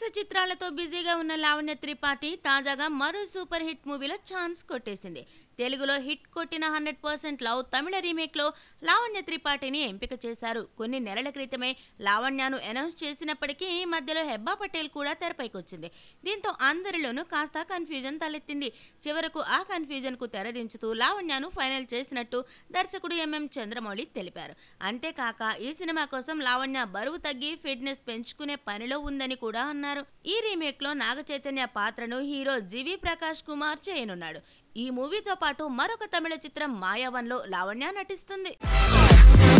చిత్రాలతో బిజీగా ఉన్న లావణ్య త్రిపాఠి తాజాగా మరో సూపర్ హిట్ మూవీలో ఛాన్స్ కొట్టేసింది తెలుగులో హిట్ కొట్టిన హండ్రెడ్ పర్సెంట్ లవ్ తమిళ రీమేక్లో లావణ్య త్రిపాఠిని ఎంపిక చేశారు కొన్ని నెలల క్రితమే లావణ్యను అనౌన్స్ చేసినప్పటికీ ఈ మధ్యలో హెబ్బా పటేల్ కూడా తెరపైకొచ్చింది దీంతో అందరిలోనూ కాస్త కన్ఫ్యూజన్ తలెత్తింది చివరకు ఆ కన్ఫ్యూజన్ కు తెరదించుతూ లావణ్యను ఫైనల్ చేసినట్టు దర్శకుడు ఎంఎం చంద్రమౌళి తెలిపారు అంతేకాక ఈ సినిమా కోసం లావణ్య బరువు తగ్గి ఫిట్నెస్ పెంచుకునే పనిలో ఉందని కూడా అన్నారు ఈ రీమేక్ లో నాగ చైతన్య పాత్రను హీరో జివి ప్రకాష్ కుమార్ చేయనున్నాడు ఈ మూవీతో పాటు మరొక తమిళ చిత్రం మాయావన్లో లావణ్య నటిస్తుంది